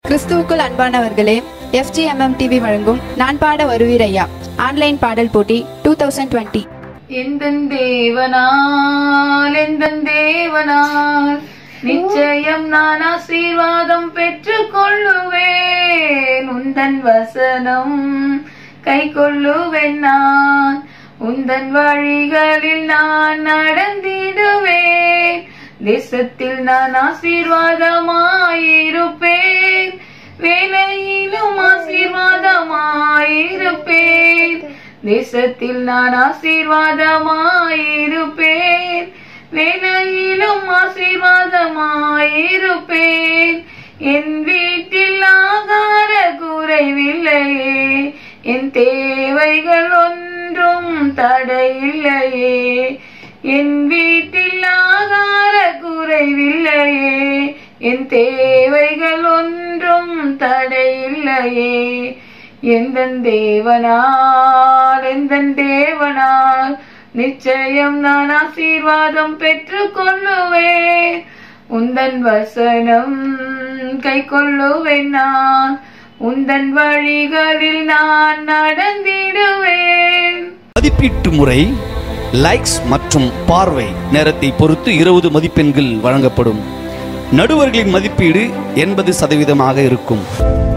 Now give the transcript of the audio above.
கிறிஸ்துவுக்குள் அன்பானவர்களே எஃப்ஜிஎம்எம் டிவி வழங்கும் நான் பாட வருவீரையா ஆன்லைன் பாடல் போட்டி டூ தௌசண்ட் டுவெண்ட்டி எந்தன் தேவனால் எந்தன் தேவனால் நிச்சயம் நான் ஆசீர்வாதம் பெற்றுக் கொள்ளுவேன் உந்தன் வசனம் கை கொள்ளுவேன் நான் உந்தன் வழிகளில் நான் நடந்திடுவேன் தேசத்தில் நான் ஆசீர்வாதமாயிருப்பேன் வேலையிலும் ஆசீர்வாதமாயிருப்பேன் தேசத்தில் நான் ஆசீர்வாதமாயிருப்பேன் வேலையிலும் ஆசீர்வாதமாயிருப்பேன் என் வீட்டில் ஆகார குறைவில்லையே என் தேவைகள் ஒன்றும் தடையில்லையே என் வீட்டில் ஆகார குறைவில்லையே என் தேவைகள் ஒன்றும் தடையில்லையே எந்தன் தேவனால் எந்தன் தேவனால் நிச்சயம் நான் ஆசீர்வாதம் பெற்றுக் கொள்ளுவேன் உந்தன் வசனம் கை கொள்ளுவேன் நான் உந்தன் வழிகளில் நான் நடந்திடுவேன் மதிப்பீட்டு முறை லைக்ஸ் மற்றும் பார்வை நேரத்தை பொறுத்து இருபது மதிப்பெண்கள் வழங்கப்படும் நடுவர்களின் மதிப்பீடு எண்பது சதவீதமாக இருக்கும்